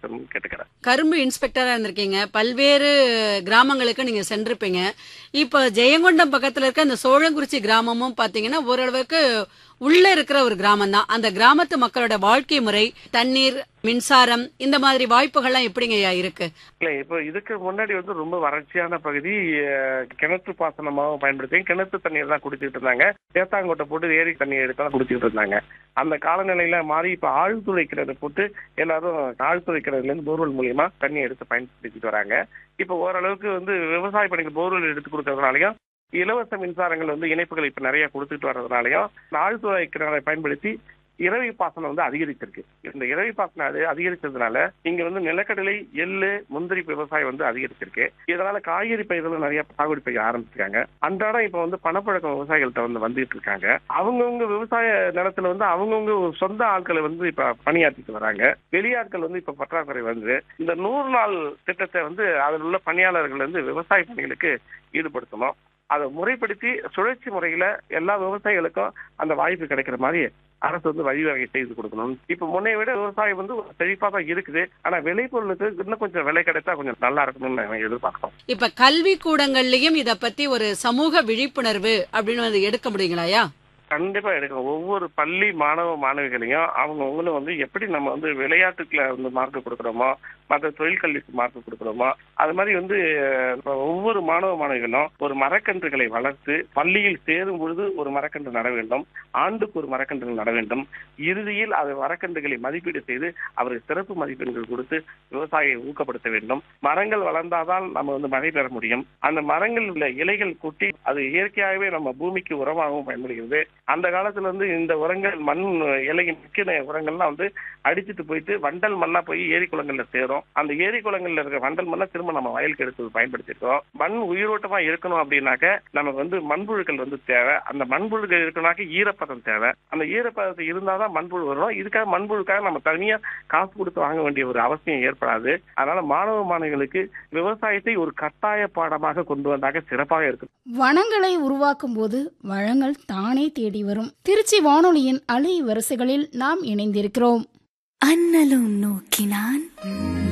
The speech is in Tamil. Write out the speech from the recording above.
பேசணும்னு கேட்டுக்கிறேன் கரும்பு இன்ஸ்பெக்டரா இருந்திருக்கீங்க பல்வேறு கிராமங்களுக்கு நீங்க சென்றிருப்பீங்க இப்ப ஜெயங்கொண்டம் பக்கத்துல இருக்க அந்த சோழங்குறிச்சி கிராமமும் பாத்தீங்கன்னா ஓரளவுக்கு உள்ள இருக்கிற ஒரு கிராமம் தான் அந்த கிராமத்து மக்களோட வாழ்க்கை முறை தண்ணீர் மின்சாரம் இந்த மாதிரி வாய்ப்புகள்லாம் எப்படிங்க ஐயா இருக்கு இல்ல இப்போ இதுக்கு முன்னாடி வந்து ரொம்ப வறட்சியான பகுதி அஹ், கிணற்று பாசனமாகவும் பயன்படுத்தி கிணத்து தண்ணீர் தான் குடிச்சிட்டு இருந்தாங்க தேத்தாங்கோட்டை போட்டு ஏரி தண்ணி எடுத்து தான் குடிச்சிட்டு இருந்தாங்க அந்த காலநிலையில மாறி இப்ப ஆழ்துளை கிணறு போட்டு எல்லாரும் ஆழ்துளை கிணறுல இருந்து போர்வெல் மூலியமா தண்ணி எடுத்து பயன்படுத்திட்டு வராங்க இப்ப ஓரளவுக்கு வந்து விவசாய பணிக்கு போர்வெல் எடுத்து கொடுக்கறதுனாலயும் இலவச மின்சாரங்கள் வந்து இணைப்புகள் இப்ப நிறைய கொடுத்துட்டு வர்றதுனாலயும் இந்த ஆழ்துளை கிணறை பயன்படுத்தி இரவி பாசனம் வந்து அதிகரிச்சிருக்கு இந்த இரவி பாசனம் அது அதிகரிச்சதுனால இங்க வந்து நிலக்கடலை எள்ளு முந்திரி விவசாயம் வந்து அதிகரிச்சிருக்கு இதனால காய்கறி பயிர்களும் நிறைய சாகுபடி செய்ய ஆரம்பிச்சிருக்காங்க அன்றாடம் இப்ப வந்து பணப்பழக்கம் விவசாயிகள்ட்ட வந்து வந்துட்டு இருக்காங்க அவங்கவுங்க விவசாய நிலத்துல வந்து அவங்கவுங்க சொந்த ஆட்களை வந்து இப்ப பணியாற்றிட்டு வராங்க வெளியாட்கள் வந்து இப்ப பற்றாக்குறை வந்து இந்த நூறு நாள் திட்டத்தை வந்து அதில் உள்ள பணியாளர்கள் வந்து விவசாய பணிகளுக்கு ஈடுபடுத்தணும் அதை முறைப்படுத்தி சுழற்சி முறையில எல்லா விவசாயிகளுக்கும் அந்த வாய்ப்பு கிடைக்கிற மாதிரி அரசு வந்து வழிவகை செய்து கொடுக்கணும் இப்ப முன்னைய விட விவசாயம் வந்து செழிப்பா தான் இருக்குது ஆனா விளைபொருளுக்கு இன்னும் கொஞ்சம் விலை கிடைத்தா கொஞ்சம் நல்லா இருக்கணும்னு நாங்க எதிர்பார்க்கிறோம் இப்ப கல்வி கூடங்கள்லயும் இத பத்தி ஒரு சமூக விழிப்புணர்வு அப்படின்னு வந்து எடுக்க முடியுங்களாயா கண்டிப்பா எடுக்கணும் ஒவ்வொரு பள்ளி மாணவ மாணவிகளையும் அவங்கவுங்களும் வந்து எப்படி நம்ம வந்து விளையாட்டுக்குள்ள வந்து மார்க் கொடுக்குறோமோ மற்ற தொழில் கல்விக்கு மார்க் கொடுக்குறோமோ அது மாதிரி வந்து அஹ், ஒவ்வொரு மாணவ மாணவிகளும் ஒரு மரக்கன்றுகளை வளர்த்து பள்ளியில் சேரும் பொழுது ஒரு மரக்கன்று நட வேண்டும் ஆண்டுக்கு ஒரு மரக்கன்று நட வேண்டும் இறுதியில் அது மரக்கன்றுகளை மதிப்பீடு செய்து அவருக்கு சிறப்பு மதிப்பெண்கள் கொடுத்து விவசாயியை ஊக்கப்படுத்த வேண்டும் மரங்கள் வளர்ந்தாதான் நம்ம வந்து மழை பெற முடியும் அந்த மரங்கள் உள்ள இலைகள் கொட்டி அது இயற்கையாகவே நம்ம பூமிக்கு உரமாகவும் பயன்படுகிறது அந்த காலத்துல வந்து இந்த உரங்கள் மண் இலையின் முக்கிய உரங்கள்லாம் வந்து அடிச்சிட்டு போயிட்டு வண்டல் மண்ணா போய் ஏரி குளங்கள்ல சேரும் அந்த ஏரி குளங்கள்ல இருக்க வண்டல் மண்ணை திரும்ப நம்ம வயலுக்கு எடுத்து பயன்படுத்திட்டோம் மண் உயிரோட்டமா இருக்கணும் அப்படின்னாக்க நமக்கு வந்து மண்புழுக்கள் வந்து தேவை அந்த மண்புழுக்கள் இருக்கணும்னாக்க ஈரப்பதம் தேவை அந்த ஈரப்பதத்தை இருந்தாதான் மண்புழு வரும் இதுக்காக மண்புழுக்காக நம்ம தனியா காசு கொடுத்து வாங்க வேண்டிய ஒரு அவசியம் ஏற்படாது அதனால மாணவ மாணவிகளுக்கு விவசாயத்தை ஒரு கட்டாய பாடமாக கொண்டு வந்தாக சிறப்பாக இருக்கும் வனங்களை உருவாக்கும் போது வளங்கள் தானே தேடி வரும் திருச்சி வானொலியின் அலை வரிசைகளில் நாம் இணைந்திருக்கிறோம் அண்ணலும் நோக்கினான்